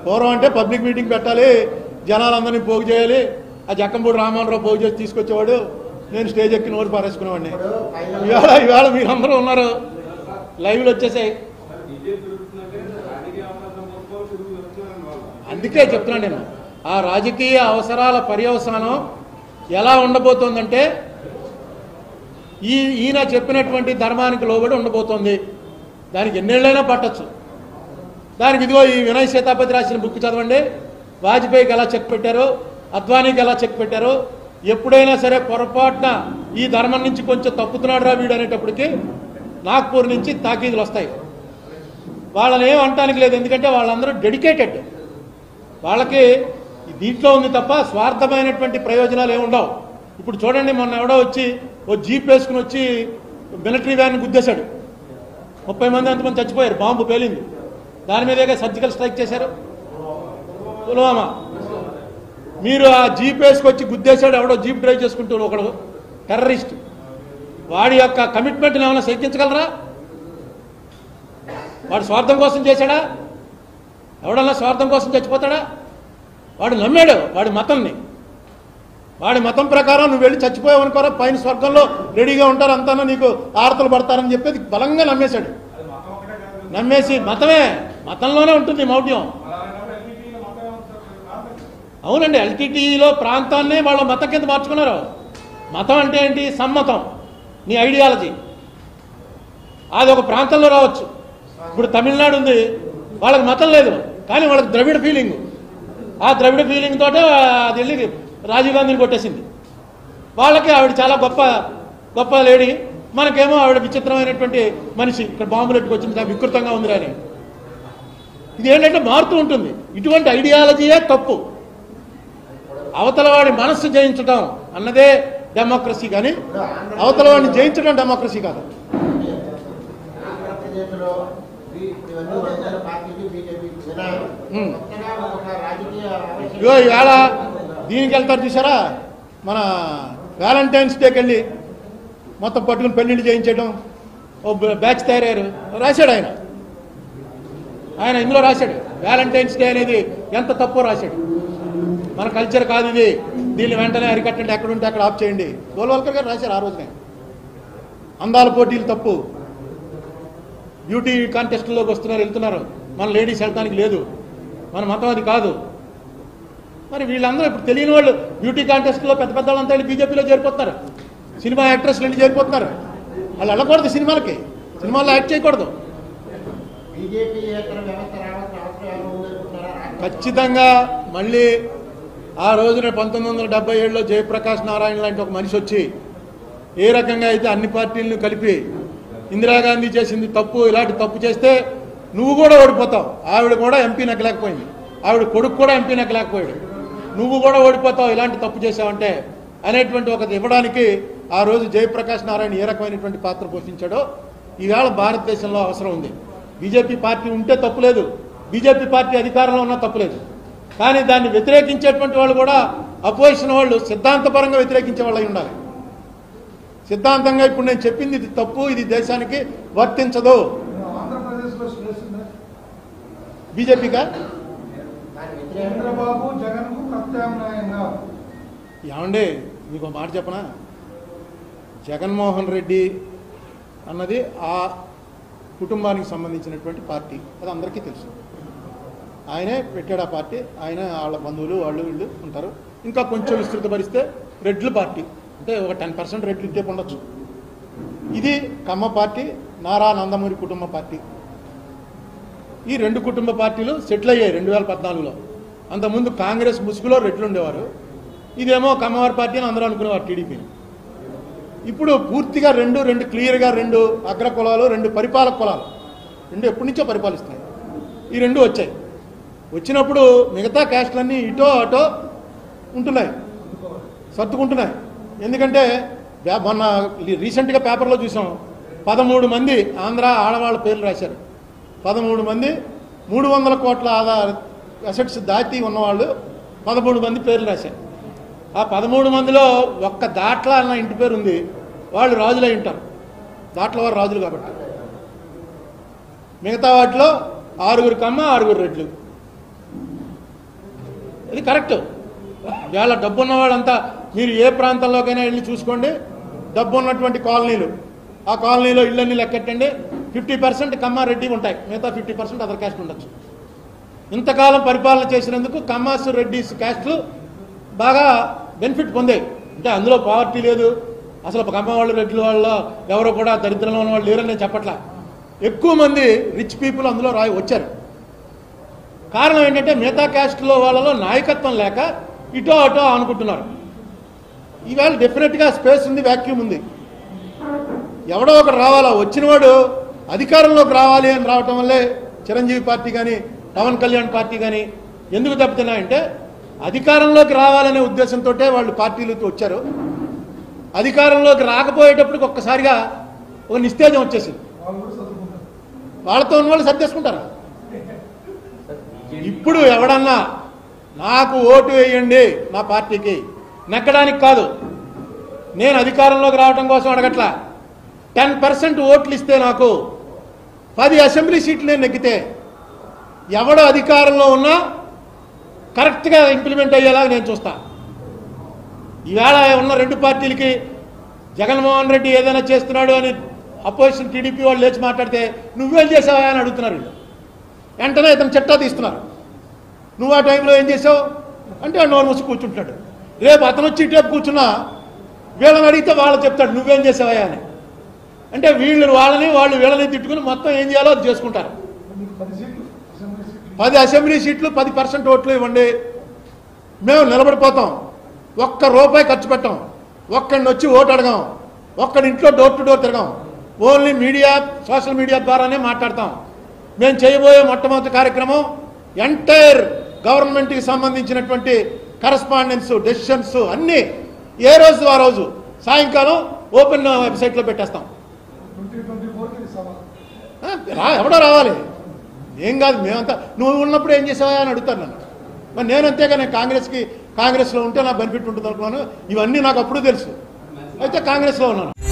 పూర్వం అంటే public meeting పెట్టాలి జనాలందరినీ పోగు చేయాలి ఆ జక్కంపూడి రామారావు పోగు చేసి తీసుకొచ్చేవాడు నేను స్టేజ్ ఎక్కి నోరు పారేసుకునేవాడిని ఇవాళ ఇవాళ మీరందరూ ఉన్నారు లైవ్లు వచ్చేసాయి అందుకే చెప్తున్నాను నేను ఆ రాజకీయ అవసరాల పర్యవసానం ఎలా ఉండబోతోందంటే ఈ ఈయన చెప్పినటువంటి ధర్మానికి లోబడి ఉండబోతోంది దానికి ఎన్నేళ్ళైనా పట్టచ్చు దానికి ఇదిగో ఈ వినయ్ సీతాపతి రాసిన బుక్ చదవండి వాజ్పేయికి ఎలా చెక్ పెట్టారు అద్వానీకి ఎలా చెక్ పెట్టారు ఎప్పుడైనా సరే పొరపాటున ఈ ధర్మం నుంచి కొంచెం తప్పుతున్నాడు రా వీడు అనేటప్పటికి నాగ్పూర్ నుంచి తాకీదులు వస్తాయి వాళ్ళని ఏం అనటానికి లేదు ఎందుకంటే వాళ్ళందరూ డెడికేటెడ్ వాళ్ళకి దీంట్లో ఉంది తప్ప స్వార్థమైనటువంటి ప్రయోజనాలు ఏమి ఉండవు ఇప్పుడు చూడండి మొన్న ఎవడో వచ్చి ఓ జీప్ వేసుకుని వచ్చి మిలిటరీ వ్యాన్ గుద్దేశాడు ముప్పై మంది అంతమంది చచ్చిపోయారు బాంబు పేలింది దాని మీదేగా సర్జికల్ స్ట్రైక్ చేశారు పుల్వామా మీరు ఆ జీప్ వేసుకొచ్చి గుద్దేశాడు ఎవడో జీప్ డ్రైవ్ చేసుకుంటూ ఒకడు టెర్రరిస్ట్ వాడి యొక్క కమిట్మెంట్ని ఏమైనా శంకించగలరా వాడు స్వార్థం కోసం చేశాడా ఎవడన్నా స్వార్థం కోసం చచ్చిపోతాడా వాడు నమ్మాడు వాడి మతంని వాడి మతం ప్రకారం నువ్వు వెళ్ళి చచ్చిపోయావు అనుకోరా పైన స్వర్గంలో రెడీగా ఉంటారు అంతా నీకు ఆరతలు పడతారని చెప్పేది బలంగా నమ్మేశాడు నమ్మేసి మతమే మతంలోనే ఉంటుంది మౌఢ్యం అవునండి ఎల్టీటీలో ప్రాంతాన్నే వాళ్ళ మతం కింద మార్చుకున్నారు మతం అంటే ఏంటి సమ్మతం నీ ఐడియాలజీ అది ఒక ప్రాంతంలో రావచ్చు ఇప్పుడు తమిళనాడు ఉంది వాళ్ళకి మతం లేదు కానీ వాళ్ళకి ద్రవిడ ఫీలింగ్ ఆ ద్రవిడ ఫీలింగ్ తోటే అది వెళ్ళి రాజీవ్ గాంధీని కొట్టేసింది వాళ్ళకి ఆవిడ చాలా గొప్ప గొప్ప లేడీ మనకేమో ఆవిడ విచిత్రమైనటువంటి మనిషి ఇక్కడ బాంబులు ఎట్టుకొచ్చింది చాలా వికృతంగా ఉంది అని ఇది ఏంటంటే మారుతూ ఉంటుంది ఇటువంటి ఐడియాలజీయే తప్పు అవతల వాడి మనస్సు జయించడం అన్నదే డెమోక్రసీ కానీ అవతల వాడిని జయించడం డెమోక్రసీ కాదు ఆంధ్రప్రదేశ్లో ఈ- ఇవన్నీ జనసేన పార్టీకి బీజేపీకి వినాలి ఉమ్. కొత్తగా ఒక రాజకీయ ఆవేశం- ఇగో ఈవేళ దీనికి వెళ్తారు చూసారా మన వ్యాలంటైన్స్ డేకి వెళ్ళి మొత్తం పట్టుకుని పెళ్లిళ్ళు చేయించడం ఓ బ- బ్యాచ్ తయారయ్యారు రాశాడు ఆయన ఆయన ఇందులో రాశాడు వ్యాలంటైన్స్ డే అనేది ఎంత తప్పో రాశాడు మన కల్చర్ కాదు ఇది దీన్ని వెంటనే అరికట్టండి ఎక్కడ ఉంటే అక్కడ ఆఫ్ చేయండి గోల్వాల్కర్ గారు రాశారు ఆ రోజునే అందాల పోటీలు తప్పు బ్యూటీ కాంటెస్ట్లోకి వస్తున్నారు వెళ్తున్నారు మన లేడీస్ వెళ్ళడానికి లేదు మన మతం అది కాదు మరి వీళ్ళందరూ ఇప్పుడు తెలియని వాళ్ళు బ్యూటీ కాంటెస్ట్లో పెద్ద పెద్ద వాళ్ళంతా వెళ్ళి బీజేపీలో చేరిపోతున్నారు సినిమా యాక్ట్రెస్లు వెళ్ళి చేరిపోతున్నారు వాళ్ళు వెళ్ళకూడదు సినిమాలకి సినిమాల్లో యాక్ట్ చేయకూడదు బీజేపీ ఏతర వ్యవస్థ రావాల్సిన అవసరం ఏమైనా ఉందనుకుంటారా ఖచ్చితంగా మళ్ళీ ఆ రోజున పంతొమ్మిది వందల డెబ్బై ఏడులో జయప్రకాష్ నారాయణ లాంటి ఒక మనిషి వచ్చి ఏ రకంగా అయితే అన్ని పార్టీలను కలిపి ఇందిరాగాంధీ చేసింది తప్పు ఇలాంటి తప్పు చేస్తే నువ్వు కూడా ఓడిపోతావు ఆవిడ కూడా ఎంపీ నెగ్గలేకపోయింది ఆవిడ కొడుకు కూడా ఎంపీ నెగ్గలేకపోయాడు నువ్వు కూడా ఓడిపోతావు ఇలాంటి తప్పు చేసావంటే అనేటువంటి ఒక ఇవ్వడానికి ఆ రోజు జయప్రకాష్ నారాయణ ఏ రకమైనటువంటి పాత్ర పోషించాడో ఈవేళ భారతదేశంలో అవసరం ఉంది బీజేపీ పార్టీ ఉంటే తప్పులేదు బీజేపీ పార్టీ అధికారంలో ఉన్నా తప్పులేదు కానీ దాన్ని వ్యతిరేకించేటువంటి వాళ్ళు కూడా అపోజిషన్ వాళ్ళు సిద్ధాంతపరంగా వ్యతిరేకించే వాళ్ళు అయి ఉండాలి సిద్ధాంతంగా ఇప్పుడు నేను చెప్పింది ఇది తప్పు ఇది దేశానికి వర్తించదు ఆంధ్రప్రదేశ్లో స్ట్రెస్ ఉందా బీజేపీగా దాని వ్యతిరేకంగా చంద్రబాబు జగన్ కు ప్రత్యామ్నాయంగా ఏమండి మీకు ఒక మాట చెప్పనా జగన్మోహన్ రెడ్డి అన్నది ఆ కుటుంబానికి సంబంధించినటువంటి పార్టీ అది అందరికీ తెలుసు ఆయనే పెట్టాడు ఆ పార్టీ ఆయన వాళ్ళ బంధువులు వాళ్ళు వీళ్ళు ఉంటారు ఇంకా కొంచెం విస్తృతపరిస్తే రెడ్ల పార్టీ అంటే ఒక టెన్ పర్సెంట్ రెడ్లు ఇట్టే ఉండొచ్చు ఇది కమ్మ పార్టీ నారా నందమూరి కుటుంబ పార్టీ ఈ రెండు కుటుంబ పార్టీలు సెటిల్ అయ్యాయి రెండు వేల పద్నాలుగులో అంతకుముందు కాంగ్రెస్ ముసుగులో రెడ్లు ఉండేవారు ఇదేమో కమ్మవారి పార్టీ అని అందరూ అనుకునేవారు టీడీపీని ఇప్పుడు పూర్తిగా రెండు రెండు క్లియర్గా రెండు అగ్ర కులాలు రెండు పరిపాలక కులాలు రెండు ఎప్పటి నుంచో పరిపాలిస్తున్నాయి ఈ రెండు వచ్చాయి వచ్చినప్పుడు మిగతా క్యాస్ట్లన్నీ ఇటో అటో ఉంటున్నాయి సర్దుకుంటున్నాయి ఎందుకంటే వ్యా- మొన్న రీసెంట్గా పేపర్లో చూసాం పదమూడు మంది ఆంధ్ర ఆడవాళ్ళ పేర్లు రాశారు పదమూడు మంది మూడు వందల కోట్ల ఆధార అసెట్స్ దాటి ఉన్నవాళ్ళు పదమూడు మంది పేర్లు రాశారు ఆ పదమూడు మందిలో ఒక్క దాట్ల అన్న ఇంటి పేరు ఉంది వాళ్ళు రాజులై ఉంటారు దాట్ల వారు రాజులు కాబట్టి మిగతా వాటిలో ఆరుగురు కమ్మ ఆరుగురు రెడ్లు ఇది కరెక్ట్ ఇవాళ డబ్బు ఉన్న వాళ్ళంతా మీరు ఏ ప్రాంతంలోకైనా వెళ్ళి చూసుకోండి డబ్బు ఉన్నటువంటి కాలనీలు ఆ కాలనీలో ఇళ్ళన్నీ లెక్కెట్టండి ఫిఫ్టీ పర్సెంట్ కమ్మారెడ్డి ఉంటాయి మిగతా ఫిఫ్టీ పర్సెంట్ అదర్ క్యాస్ట్ ఉండొచ్చు ఇంతకాలం పరిపాలన చేసినందుకు కమ్మాస్ రెడ్డిస్ క్యాస్ట్లు బాగా బెనిఫిట్ పొందాయి అంటే అందులో పావర్టీ లేదు అసలు కమ్మ వాళ్ళు రెడ్డి వాళ్ళు ఎవరో కూడా దరిద్రంలో ఉన్న వాళ్ళు లేరని నేను చెప్పట్లా ఎక్కువ మంది రిచ్ పీపుల్ అందులో రాయి వచ్చారు కారణం ఏంటంటే మిగతా క్యాస్ట్లో వాళ్ళలో నాయకత్వం లేక ఇటో అటో అనుకుంటున్నారు ఈవేళ డెఫినెట్గా స్పేస్ ఉంది వ్యాక్యూమ్ ఉంది ఎవడో ఒకడు రావాలా వచ్చినవాడు అధికారంలోకి రావాలి అని రావటం వల్లే చిరంజీవి పార్టీ కానీ పవన్ కళ్యాణ్ పార్టీ కానీ ఎందుకు దెబ్బతిన్నాయంటే అధికారంలోకి రావాలనే ఉద్దేశంతో వాళ్ళు పార్టీలతో వచ్చారు అధికారంలోకి రాకపోయేటప్పటికి ఒక్కసారిగా ఒక నిస్తేజం వచ్చేసింది వాళ్ళు కూడా చదువుకుంటారు వాళ్ళతో ఉన్న వాళ్ళు సర్దేసుకుంటారు ఇప్పుడు ఎవడన్నా నాకు ఓటు వేయండి నా పార్టీకి నెక్కడానికి కాదు నేను అధికారంలోకి రావడం కోసం అడగట్లా టెన్ పర్సెంట్ ఓట్లు ఇస్తే నాకు పది అసెంబ్లీ సీట్లు నేను నెగ్గితే ఎవడు అధికారంలో ఉన్నా కరెక్ట్గా ఇంప్లిమెంట్ అయ్యేలా నేను చూస్తా ఈవేళ ఉన్న రెండు పార్టీలకి జగన్మోహన్ రెడ్డి ఏదైనా చేస్తున్నాడు అని అపోజిషన్ టీడీపీ వాళ్ళు లేచి మాట్లాడితే నువ్వేం చేసావా అని అడుగుతున్నారు వీళ్ళు వెంటనే ఇతను చట్టా తీస్తున్నారు నువ్వు ఆ టైంలో ఏం చేసావు అంటే వాడు నోరు మూసి కూర్చుంటాడు రేపు అతను వచ్చి ఇటేపు కూర్చున్నా వీళ్ళని అడిగితే వాళ్ళు చెప్తాడు నువ్వేం చేసావా అని అంటే వీళ్ళు వాళ్ళని వాళ్ళు వీళ్ళని తిట్టుకుని మొత్తం ఏం చేయాలో అది చేసుకుంటారు మీకు పది సీట్లు అసెంబ్లీ సీట్లు పది అసెంబ్లీ సీట్లు పది పర్సెంట్ ఓట్లు ఇవ్వండి మేము నిలబడిపోతాం ఒక్క రూపాయి ఖర్చు పెట్టాం ఒక్కడిని వచ్చి ఓటు అడగాం ఒక్కడి ఇంట్లో డోర్ టు డోర్ తిరగాం ఓన్లీ మీడియా సోషల్ మీడియా ద్వారానే మాట్లాడతాం మేము చేయబోయే మొట్టమొదటి కార్యక్రమం ఎంటైర్ గవర్నమెంట్కి సంబంధించినటువంటి కరస్పాండెన్స్ డెసిషన్స్ అన్నీ ఏ రోజు ఆ రోజు సాయంకాలం ఓపెన్ వెబ్సైట్లో పెట్టేస్తాం ట్వంటీ ట్వంటీ ఫోర్కి ఇది సవాల్ ఆ, రా ఎవడో రావాలి ఏం కాదు మేమంతా నువ్వు ఉన్నప్పుడు ఏం చేసావా అని అడుగుతాను నన్ను మరి నేను అంతేగా నేను కాంగ్రెస్కి కాంగ్రెస్లో ఉంటే నాకు బెనిఫిట్ ఉంటుంది అనుకున్నాను ఇవన్నీ నాకు అప్పుడు తెలుసు అయితే కాంగ్రెస్లో ఉన్నాను